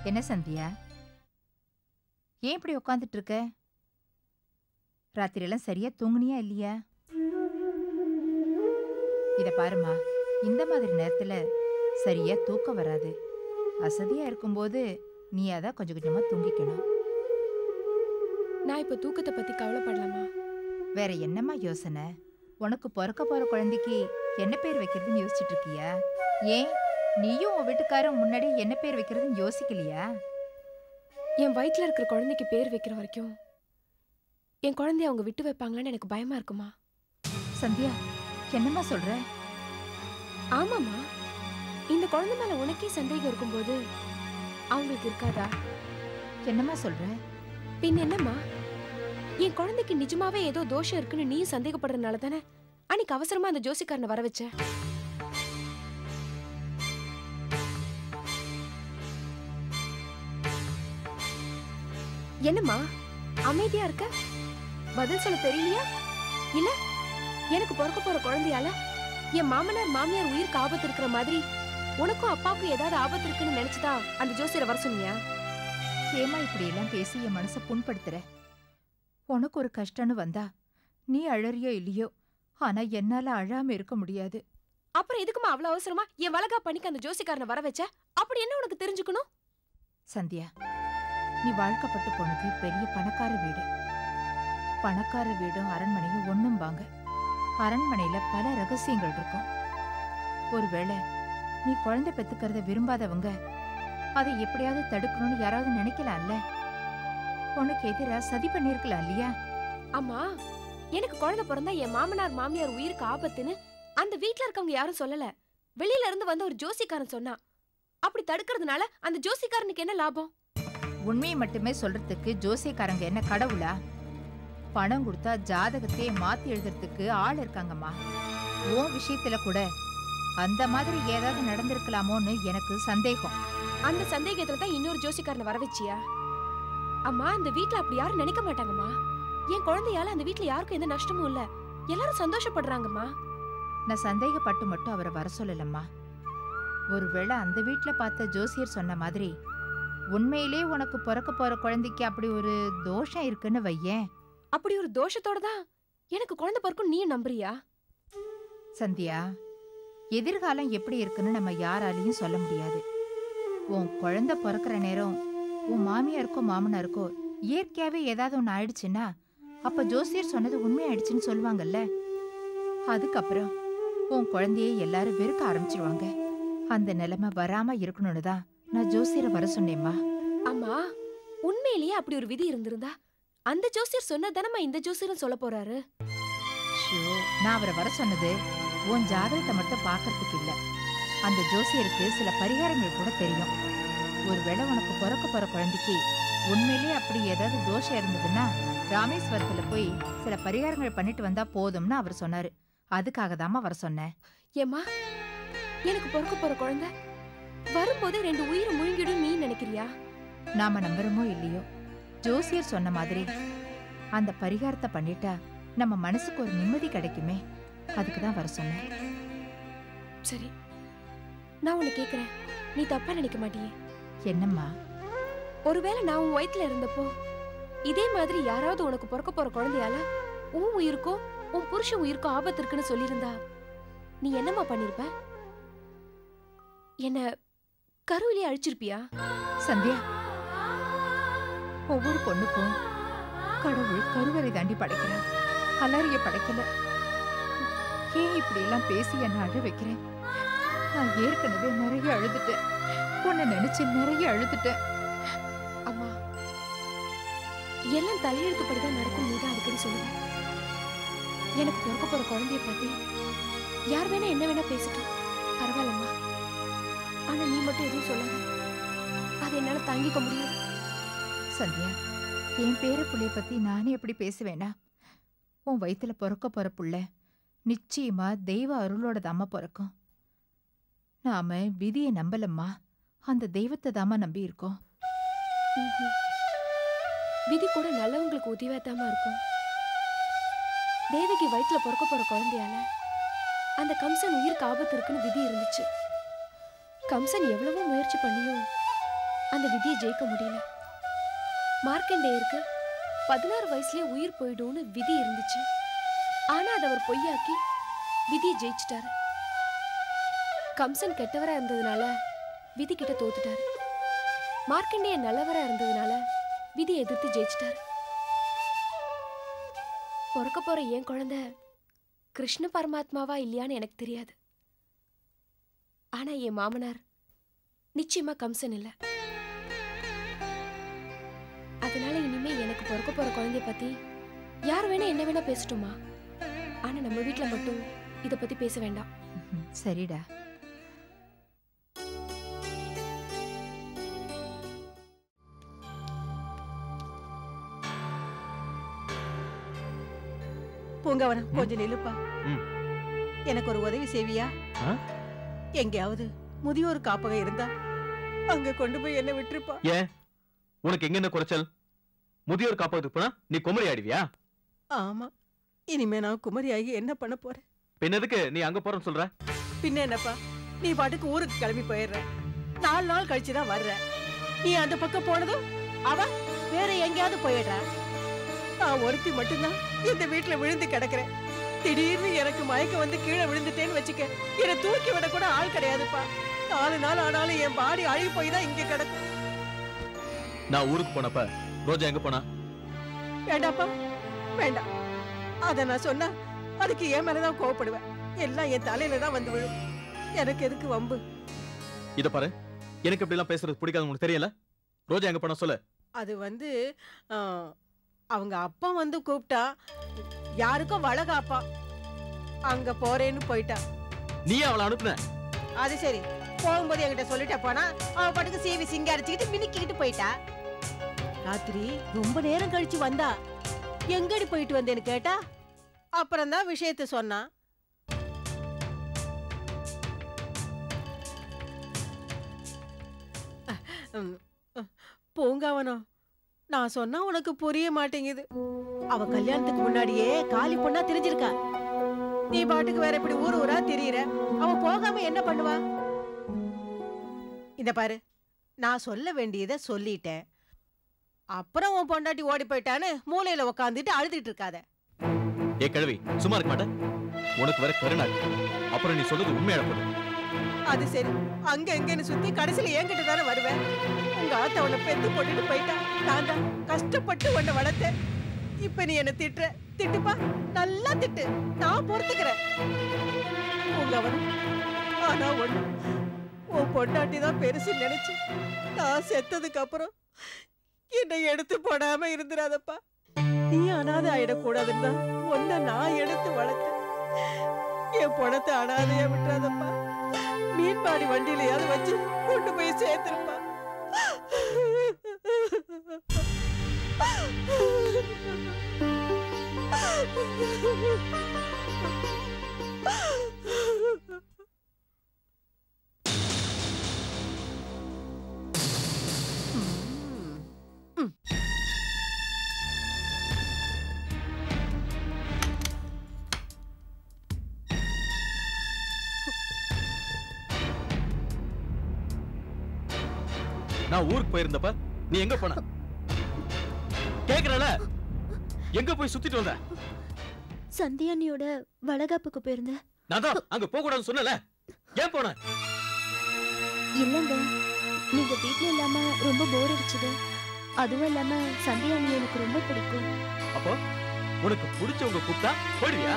என்ன சந்தியா ஏன் இப்படி உட்காந்துட்டு இருக்க ராத்திரியெல்லாம் சரியா தூங்குனியா இல்லையா இத பாருமா இந்த மாதிரி நேரத்துல சரியா தூக்கம் வராது அசதியா இருக்கும்போது நீ அதான் கொஞ்சம் கொஞ்சமா தூங்கிக்கணும் நான் இப்ப தூக்கத்தை பத்தி கவலைப்படலாமா வேற என்னம்மா யோசனை உனக்கு பிறக்க போற குழந்தைக்கு என்ன பேர் வைக்கிறதுன்னு யோசிச்சுட்டு இருக்கியா ஏன் நீயும் உன் வீட்டுக்காரன் முன்னாடி என்ன பேர் வைக்கிறதுன்னு யோசிக்கலையா என் வயித்துல இருக்கிற குழந்தைக்கு பேர் வைக்கிற வரைக்கும் என் குழந்தைய அவங்க விட்டு வைப்பாங்களான்னு எனக்கு பயமா இருக்குமா சந்தியா என்னம்மா சொல்ற ஆமாமா இந்த குழந்தை மேல உனக்கே சந்தேகம் இருக்கும்போது அவங்களுக்கு இருக்காதா என்னம்மா சொல்ற பின் என்னம்மா என் குழந்தைக்கு நிஜமாவே ஏதோ தோஷம் இருக்குன்னு நீயும் சந்தேகப்படுறதுனால தானே அன்னைக்கு அவசரமா அந்த ஜோசிக்காரனை வர வச்ச என்னம்மா அமைதியா இருக்க பதில் சொல்ல தெரியலையா இல்ல எனக்கு பிறக்க போற குழந்தையால என் மாமனார் மாமியார் உயிருக்கு ஆபத்து இருக்கிற மாதிரி உனக்கும் அப்பாவுக்கும் ஏதாவது ஆபத்து இருக்குன்னு நினைச்சுதா அந்த ஜோசியரை வர சொன்னியா ஏமா இப்படி எல்லாம் பேசி என் மனசை புண்படுத்துற உனக்கு ஒரு கஷ்டம்னு வந்தா நீ அழறியோ இல்லையோ ஆனா என்னால அழாம இருக்க முடியாது அப்புறம் எதுக்குமா அவ்வளவு அவசரமா என் வளகா பண்ணிக்கு அந்த ஜோசிக்காரனை வர வச்ச அப்படி என்ன உனக்கு தெரிஞ்சுக்கணும் சந்தியா நீ வாழ்க்கப்பட்டு போனது பெரிய பணக்கார வீடு பணக்கார வீடும் அரண்மனையும் ஒண்ணும்பாங்க அரண்மனையில பல ரகசியங்கள் இருக்கும் ஒருவேளை நீ குழந்தை பெத்துக்கிறத விரும்பாதவங்க அதை எப்படியாவது தடுக்கணும்னு யாராவது நினைக்கலாம்ல உனக்கு எதிரா சதி பண்ணிருக்கலாம் இல்லையா அம்மா எனக்கு குழந்தை பிறந்தா என் மாமனார் மாமியார் உயிருக்கு ஆபத்துன்னு அந்த வீட்ல இருக்கவங்க யாரும் சொல்லல வெளியில இருந்து வந்த ஒரு ஜோசிக்காரன் சொன்னான் அப்படி தடுக்கிறதுனால அந்த ஜோசிக்காரனுக்கு என்ன லாபம் உண்மையை மட்டுமே சொல்றதுக்கு ஜோசியக்காரங்க என்ன கடவுளா பணம் கொடுத்தா ஜாதகத்தையே மாத்தி எழுதுறதுக்கு ஆள் இருக்காங்கம்மா உன் விஷயத்துல கூட அந்த மாதிரி ஏதாவது நடந்திருக்கலாமோன்னு எனக்கு சந்தேகம் அந்த சந்தேகத்துல தான் இன்னொரு ஜோசிக்காரனை வர வச்சியா அம்மா அந்த வீட்ல அப்படி யாரும் நினைக்க மாட்டாங்கம்மா என் குழந்தையால அந்த வீட்ல யாருக்கும் எந்த நஷ்டமும் இல்ல எல்லாரும் சந்தோஷப்படுறாங்கம்மா நான் சந்தேகப்பட்டு மட்டும் அவரை வர சொல்லலம்மா ஒருவேளை அந்த வீட்ல பார்த்த ஜோசியர் சொன்ன மாதிரி உண்மையிலே உனக்கு பிறக்க போற குழந்தைக்கு அப்படி ஒரு தோஷம் இருக்குன்னு வையேன் அப்படி ஒரு தோஷத்தோட தான் எனக்கு குழந்தை பிறக்கும் நீயும் நம்புறியா சந்தியா எதிர்காலம் எப்படி இருக்குன்னு நம்ம யாராலையும் சொல்ல முடியாது உன் குழந்தை பிறக்கிற நேரம் உன் மாமியாருக்கோ மாமனாருக்கோ இயற்கையாவே ஏதாவது ஒன்று ஆயிடுச்சுன்னா அப்ப ஜோசியர் சொன்னது உண்மையாயிடுச்சுன்னு சொல்லுவாங்கல்ல அதுக்கப்புறம் உன் குழந்தையை எல்லாரும் வெறுக்க ஆரம்பிச்சிருவாங்க அந்த நிலைமை வராம இருக்கணும்னு தான் நான் ஜோசியரை வர சொன்னேம்மா அம்மா உண்மையிலேயே அப்படி ஒரு விதி இருந்திருந்தா அந்த ஜோசியர் சொன்னதானம்மா இந்த ஜோசியரும் சொல்ல போறாரு ஷோ நான் அவரை வர சொன்னது உன் ஜாதகத்தை மட்டும் பார்க்கறதுக்கு இல்ல அந்த ஜோசியருக்கு சில பரிகாரங்கள் கூட தெரியும் ஒருவேளை உனக்கு பிறக்க போற குழந்தைக்கு உண்மையிலேயே அப்படி ஏதாவது தோஷம் இருந்ததுன்னா ராமேஸ்வரத்துல போய் சில பரிகாரங்கள் பண்ணிட்டு வந்தா போதும்னு அவர் சொன்னாரு அதுக்காக தாம்மா வர சொன்னேன் ஏம்மா எனக்கு பிறக்க போற குழந்தை வரும்போதே ரெண்டு உயிரை முழுங்கிடும் நீ நினைக்கிறியா நாம நம்புறோமோ இல்லையோ ஜோசியர் சொன்ன மாதிரி அந்த பரிகாரத்தை பண்ணிட்டா நம்ம மனசுக்கு ஒரு நிம்மதி கிடைக்குமே அதுக்கு தான் வர சொன்னேன் சரி நான் உன்னை கேக்குறேன் நீ தப்பா நினைக்க மாட்டியே என்னம்மா ஒருவேளை நான் உன் வயித்துல இருந்தப்போ இதே மாதிரி யாராவது உனக்கு பிறக்க போற குழந்தையால உன் உயிருக்கோ உன் புருஷன் உயிருக்கோ ஆபத்து இருக்குன்னு சொல்லியிருந்தா நீ என்னம்மா பண்ணிருப்ப என்ன கருவிலே அழிச்சிருப்பியா சந்தியா ஒவ்வொரு பொண்ணுக்கும் கடவுள் கருவறை தாண்டி படைக்கிறான் அலறிய படைக்கல ஏன் இப்படி எல்லாம் பேசி என்ன அழ வைக்கிறேன் நான் ஏற்கனவே நிறைய அழுதுட்டேன் உன்னை நினைச்சு நிறைய அழுதுட்டேன் அம்மா எல்லாம் தலையெழுத்துப்படிதான் நடக்கும் நீ தான் அடிக்கடி சொல்லுவேன் எனக்கு பிறக்க போற குழந்தைய பத்தி யார் வேணா என்ன வேணா பேசட்டும் பரவாயில்லம்மா ஆனா நீ மட்டும் எதுவும் சொல்லாத அதை என்னால தாங்கிக்க முடியாது சந்தியா என் பேர புள்ளைய பத்தி நானே எப்படி பேசுவேனா உன் வயித்துல பிறக்க போற புள்ள நிச்சயமா தெய்வ அருளோட தாம்மா பிறக்கும் நாம விதியை நம்பலம்மா அந்த தெய்வத்தை தாம்மா நம்பி இருக்கோம் ம்ஹும். விதி கூட நல்லவங்களுக்கு உதவியாத்தாம இருக்கும் தேவகி வயிற்றுல பிறக்க போற குழந்தையால அந்த கம்சன் உயிருக்கு ஆபத்து இருக்குன்னு விதி இருந்துச்சு கம்சன் எவ்வளவோ முயற்சி பண்ணியும் அந்த விதியை ஜெயிக்க முடியல மார்க்கண்டேயருக்கு பதினாறு வயசுலயே உயிர் போயிடும்னு விதி இருந்துச்சு ஆனா அதை அவர் பொய்யாக்கி விதியை ஜெயிச்சிட்டாரு கம்சன் கெட்டவரா இருந்ததுனால விதி கிட்ட தோத்துட்டாரு மார்க்கண்டேய நல்லவரா இருந்ததுனால விதியை எதிர்த்து ஜெயிச்சிட்டாரு பிறக்க போற என் குழந்தை கிருஷ்ண பரமாத்மாவா இல்லையான்னு எனக்கு தெரியாது ஆனா என் மாமனார் நிச்சயமா கம்சன் இல்ல அதனால இனிமே எனக்கு பிறக்க போற குழந்தைய பத்தி யார் வேணா என்ன வேணா பேசட்டுமா ஆனா நம்ம வீட்ல மட்டும் இத பத்தி பேச வேண்டாம் ம், சரிடா பூங்கவனம் கொஞ்சம் நில்லுப்பா ம். எனக்கு ஒரு உதவி செய்வியா ஆ? எங்கேயாவது முதியோர் காப்பகம் இருந்தா அங்க கொண்டு போய் என்ன விட்டுருப்பா ஏன் உனக்கு எங்க என்ன குறைச்சல் முதியோர் காப்பகத்துக்கு போனா நீ குமரி ஆடிவியா ஆமா இனிமே நான் குமரியாகி என்ன பண்ண போறேன் பின்ன எதுக்கு நீ அங்க போறேன்னு சொல்ற பின்ன என்னப்பா நீ பாட்டுக்கு ஊருக்கு கிளம்பி போயிடுற நாலு நாள் கழிச்சு தான் வர்ற நீ அந்த பக்கம் போனதும் அவ வேற எங்கேயாவது போயிடுறா நான் ஒருத்தி மட்டும்தான் இந்த வீட்டுல விழுந்து கிடக்குறேன் திடீர்னு எனக்கு மயக்கம் வந்து கீழே விழுந்துட்டேன்னு வச்சுக்க என்னை தூக்கி விட கூட ஆள் கிடையாதுப்பா நாலு நாள் ஆனாலும் என் பாடி அழுகி போய் தான் இங்க கிடக்கும் நான் ஊருக்கு போனப்ப ரோஜா எங்க போனா வேண்டாப்பா வேண்டாம் அத நான் சொன்னா அதுக்கு என் மேலதான் கோவப்படுவேன் எல்லாம் என் தலையில தான் வந்து விழும் எனக்கு எதுக்கு வம்பு இத பாரு எனக்கு இப்படி எல்லாம் பேசுறது பிடிக்காது உனக்கு தெரியல ரோஜா எங்க போனா சொல்லு அது வந்து ஆ, அவங்க அப்பா வந்து கூப்பிட்டா யாருக்கும் வளகாப்பா அங்க போறேன்னு போயிட்டா நீ அவளை அனுப்புன அது சரி போகும்போது என்கிட்ட சொல்லிட்ட போனா அவ பாட்டுக்கு சீவி சிங்காரிச்சுக்கிட்டு மினுக்கிக்கிட்டு போயிட்டா ராத்திரி ரொம்ப நேரம் கழிச்சு வந்தா எங்கடி போயிட்டு வந்தேன்னு கேட்டா அப்புறம் தான் விஷயத்த சொன்னா ம், அ, பூங்காவனம் நான் சொன்னா உனக்கு புரிய மாட்டேங்குது அவ கல்யாணத்துக்கு முன்னாடியே காலி பொண்ணா தெரிஞ்சிருக்கா நீ பாட்டுக்கு வேற இப்படி ஊர் ஊரா திரியிற அவ போகாம என்ன பண்ணுவா இந்த பாரு நான் சொல்ல வேண்டியதை சொல்லிட்டேன் அப்புறம் உன் பொண்டாட்டி ஓடி போயிட்டான்னு மூலையில உக்காந்துட்டு அழுதுட்டு இருக்காத ஏ கிழவி சும்மா இருக்க மாட்டேன் உனக்கு வேற கருணா இருக்கு. அப்புறம் நீ சொல்றது உண்மையான போது அது சரி அங்க எங்கன்னு சுத்தி கடைசியில என்கிட்ட தானே வருவேன் உங்க ஆத்த உன்னை பெத்து போட்டுட்டு போயிட்டா நான் தான் கஷ்டப்பட்டு உன்னை வளர்த்தேன் இப்ப நீ என்ன திட்டுற திட்டுப்பா நல்லா திட்டு நான் பொறுத்துக்கிறேன் உங்க அவன் ஆனா ஒண்ணு உன் பொண்டாட்டி தான் பெருசு நினைச்சு நான் செத்ததுக்கு அப்புறம் என்னை எடுத்து போடாம இருந்துடாதப்பா நீ அனாதை ஆயிடக்கூடாதுன்னு தான் உன்னை நான் எடுத்து வளர்த்தேன் என் பணத்தை அனாதையா விட்டுறாதப்பா மீன்பாடி வண்டியிலயாவது வச்சு கொண்டு போய் சேர்த்திருப்பா நான் ஊருக்கு போயிருந்தப்ப நீ எங்க போன கேக்குறல எங்க போய் சுத்திட்டு வந்த சந்தியானியோட வளகாப்புக்கு போயிருந்தேன் நான் தான் அங்க போக கூடாதுன்னு சொன்னல ஏன் போன இல்லைங்க நீங்க வீட்ல இல்லாம ரொம்ப போர் அடிச்சது அதுவும் இல்லாம சந்தியானி எனக்கு ரொம்ப பிடிக்கும் அப்போ உனக்கு பிடிச்சவங்க கூப்பிட்டா போயிடுவியா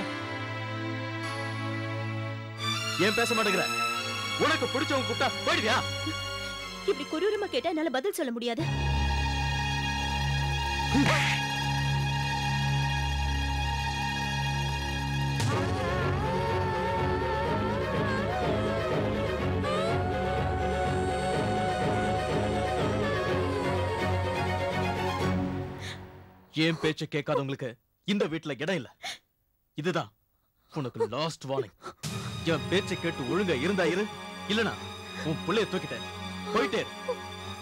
ஏன் பேச மாட்டேங்கிற உனக்கு பிடிச்சவங்க கூப்பிட்டா போயிடுவியா இப்படி குரூரமா கேட்டா என்னால பதில் சொல்ல முடியாது ஏன் பேச்ச கேட்காதவங்களுக்கு இந்த வீட்ல இடம் இல்ல இதுதான் உனக்கு லாஸ்ட் வார்னிங் என் பேச்ச கேட்டு ஒழுங்கா இருந்தா இரு இல்லனா உன் புள்ளைய தூக்கிட்டேன் போயிட்டே இரு.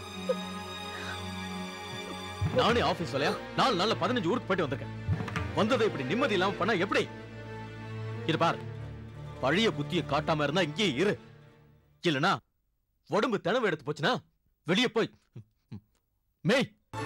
நானே ஆபீஸ் வேலையா நாலு நாள்ல பதினஞ்சு ஊருக்கு போயிட்டு வந்திருக்கேன் வந்ததை இப்படி நிம்மதி இல்லாம பண்ணா எப்படி இது பாரு பழைய புத்திய காட்டாம இருந்தா இங்கேயே இரு இல்லனா உடம்பு திணவு எடுத்து போச்சுன்னா வெளியே போய் மேய்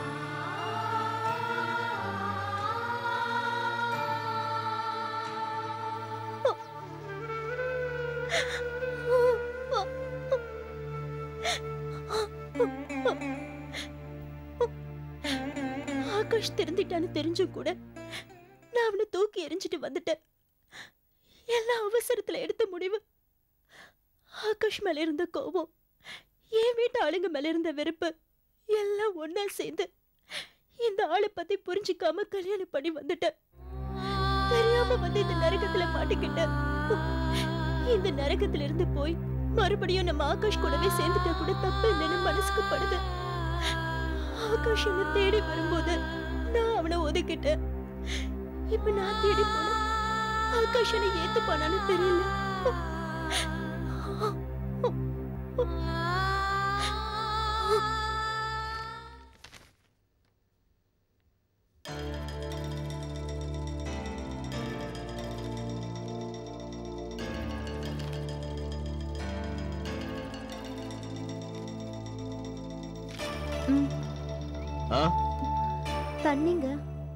ஆகாஷ் திருந்திட்டான்னு தெரிஞ்சும் கூட நான் அவனை தூக்கி எறிஞ்சிட்டு வந்துட்டேன் எல்லாம் அவசரத்துல எடுத்த முடிவு ஆகாஷ் மேல இருந்த கோபம் என் வீட்டு ஆளுங்க மேல இருந்த வெறுப்பு எல்லாம் ஒண்ணா சேர்ந்து இந்த ஆளை பத்தி புரிஞ்சுக்காம கல்யாணம் பண்ணி வந்துட்டேன் தெரியாம வந்து இந்த நரகத்துல மாட்டிக்கிட்டேன் இந்த நரகத்துல இருந்து போய் மறுபடியும் நம்ம ஆகாஷ் கூடவே சேர்ந்துட்டா கூட தப்பு இல்லைன்னு மனசுக்கு படுது ஆகாஷ் என்ன தேடி வரும்போது நான் அவனை ஒதுக்கிட்டேன் இப்ப நான் தேடி போனேன் ஆகாஷ் என்னை ஏத்துப்பானான்னு தெரியல ஆ தண்ணிங்க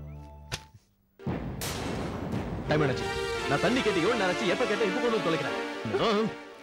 டைம் என்னாச்சு நான் தண்ணி கேட்டு எவ்வளவு நேரம் ஆச்சு எப்ப கேட்டேன் இப்ப கொண்டு வந்து தொலைக்கிறேன் ஆ.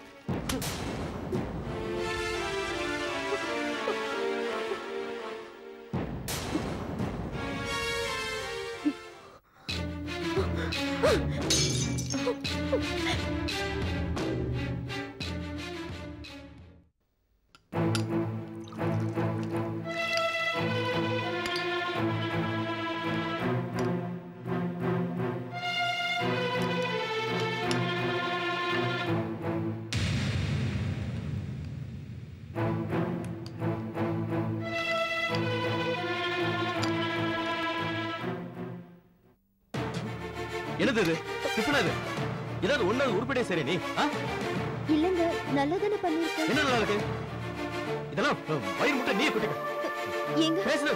என்னது இது டிஃபனா இது ஏதாவது ஒண்ணாவது உருப்படியே சரி நீ ஆ? இல்லங்க நல்லதானே பண்ணிருக்கேன் என்ன நல்லா இருக்கு இதெல்லாம் அஹ், வயிறு முட்டை நீ குட்டிக்க எங்க பேசுற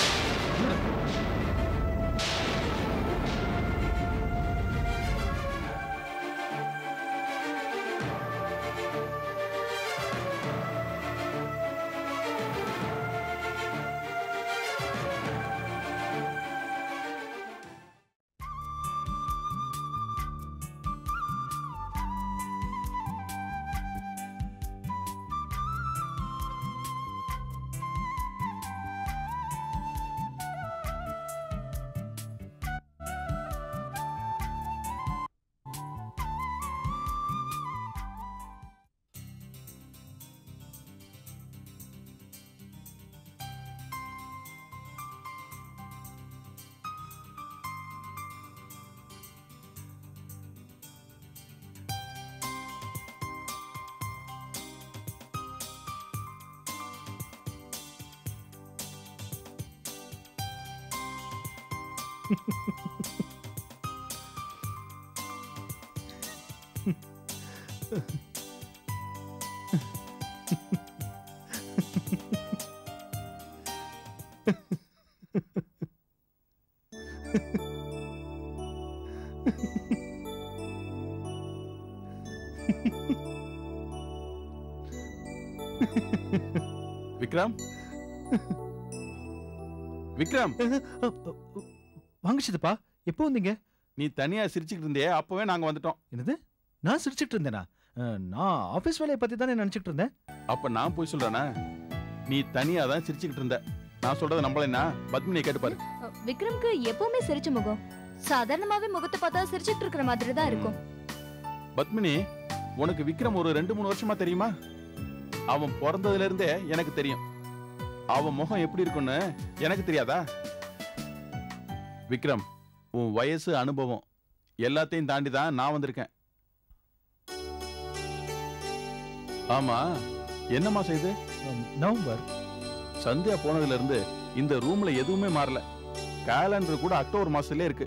விக்ரம் விக்ரம் வாங்க சித்தப்பா எப்போ வந்தீங்க நீ தனியா சிரிச்சுக்கிட்டு இருந்தே அப்பவே நாங்க வந்துட்டோம் என்னது நான் சிரிச்சிட்டு இருந்தேனா அஹ், நான் ஆபீஸ் வேலையை பத்தி தானே நினைச்சிட்டு இருந்தேன் அப்ப நான் போய் சொல்றேனா நீ தனியா தான் சிரிச்சுக்கிட்டு இருந்த நான் சொல்றத நம்பலைன்னா பத்மினியை கேட்டு பாரு விக்ரம்க்கு எப்பவுமே சிரிச்ச முகம் சாதாரணமாவே முகத்தை பார்த்தா சிரிச்சிட்டு இருக்கிற மாதிரி தான் இருக்கும் பத்மினி உனக்கு விக்ரம் ஒரு ரெண்டு மூணு வருஷமா தெரியுமா அவன் பிறந்ததுல இருந்தே எனக்கு தெரியும் அவன் முகம் எப்படி இருக்குன்னு எனக்கு தெரியாதா விக்ரம் உன் வயசு அனுபவம் எல்லாத்தையும் தாண்டி தான் நான் வந்திருக்கேன் ஆமா என்னம்மா செய்து அஹ், நவம்பர் சந்தியா போனதுல இருந்து இந்த ரூம்ல எதுவுமே மாறல கேலண்டர் கூட அக்டோபர் மாசத்துலயே இருக்கு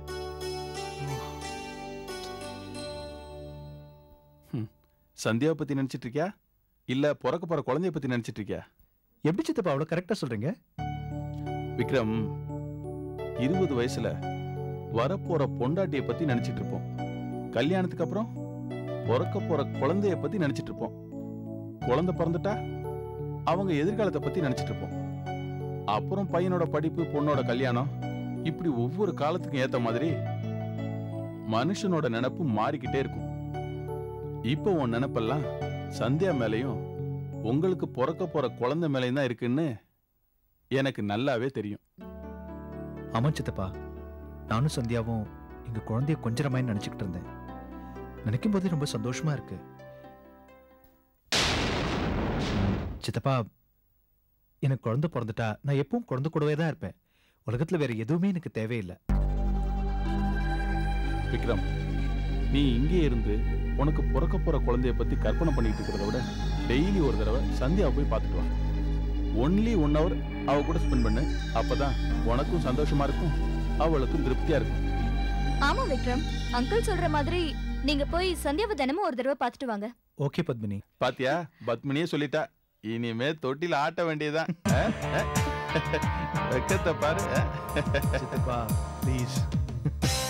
ஹம். சந்தியாவை பத்தி நினைச்சிட்டு இருக்கியா இல்ல பிறக்க போற குழந்தைய பத்தி நினைச்சிட்டு இருக்கியா எப்படி சித்தப்பா அவ்வளவு கரெக்டா சொல்றீங்க விக்ரம் இருபது வயசுல வரப்போற பொண்டாட்டிய பத்தி நினைச்சிட்டு இருப்போம் கல்யாணத்துக்கு அப்புறம் பிறக்க போற குழந்தைய பத்தி நினைச்சிட்டு இருப்போம் குழந்தை பிறந்துட்டா அவங்க எதிர்காலத்தை பத்தி நினைச்சிட்டு இருப்போம் அப்புறம் பையனோட படிப்பு பொண்ணோட கல்யாணம் இப்படி ஒவ்வொரு காலத்துக்கும் ஏத்த மாதிரி மனுஷனோட நினைப்பு மாறிக்கிட்டே இருக்கும் இப்போ உன் நினைப்பெல்லாம் சந்தியா மேலையும் உங்களுக்கு பிறக்க போற குழந்தை மேலையும் தான் இருக்குன்னு எனக்கு நல்லாவே தெரியும் ஆமா சித்தப்பா நானும் சந்தியாவும் எங்க குழந்தைய கொஞ்சற மாதிரி நினைச்சுக்கிட்டு இருந்தேன் நினைக்கும் போதே ரொம்ப சந்தோஷமா இருக்கு ம், சித்தப்பா எனக்கு குழந்தை பிறந்துட்டா நான் எப்பவும் குழந்தை கூடவே தான் இருப்பேன் உலகத்துல வேற எதுவுமே எனக்கு தேவையில்லை விக்ரம் நீ இங்கே இருந்து உனக்கு பிறக்க போற குழந்தைய பத்தி கற்பனை பண்ணிட்டு இருக்கிறத விட டெய்லி ஒரு தடவை சந்தியாவை போய் பார்த்துட்டு வா ஒன்லி ஒன் ஹவர் அவ கூட ஸ்பெண்ட் பண்ணு அப்பதான் உனக்கும் சந்தோஷமா இருக்கும் அவளுக்கும் திருப்தியா இருக்கும் ஆமா விக்ரம் அங்கிள் சொல்ற மாதிரி நீங்க போய் சந்தியாவை தினமும் ஒரு தடவை பார்த்துட்டு வாங்க ஓகே பத்மினி பாத்தியா பத்மினியே சொல்லிட்டா இனிமே தொட்டில ஆட்ட வேண்டியதுதான் அஹ், அஹ். வெக்கத்தை பாரு அஹ். சித்தப்பா ப்ளீஸ்